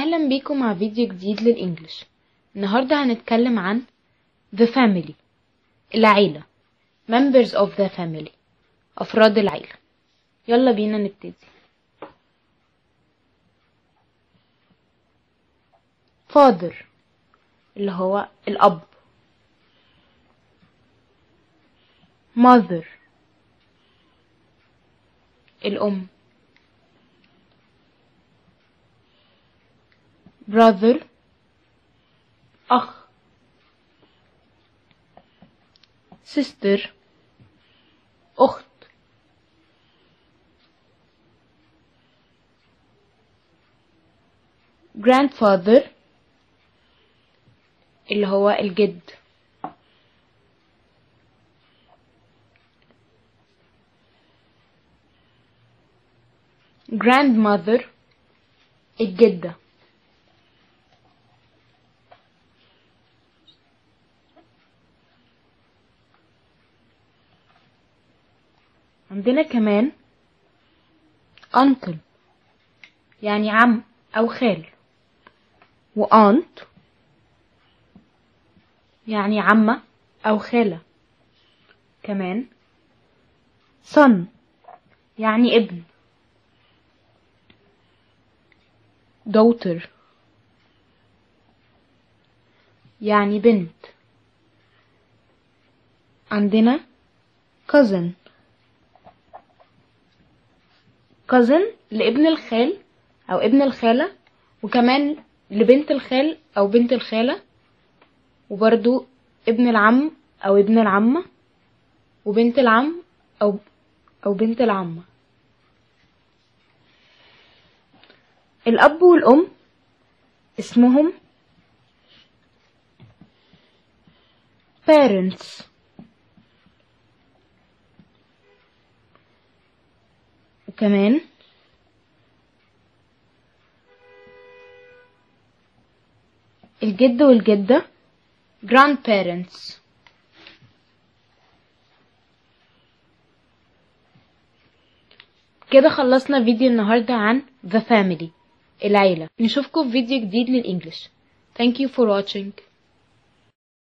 أهلا بيكم مع فيديو جديد للإنجليش النهاردة هنتكلم عن the family العيلة members of the family أفراد العيلة يلا بينا نبتدي father اللي هو الأب mother الأم brother أخ sister أخت grandfather اللي هو الجد grandmother الجدة عندنا كمان uncle يعني عم أو خال وaunt يعني عمة أو خالة كمان son يعني ابن daughter يعني بنت عندنا cousin cousin لابن الخال أو ابن الخالة وكمان لبنت الخال أو بنت الخالة وبرضو ابن العم أو ابن العمة وبنت العم أو أو بنت العمة الأب والأم اسمهم parents وكمان الجد والجدة grandparents كده خلصنا فيديو النهاردة عن the family العيلة نشوفكم في فيديو جديد للإنجليش thank you for watching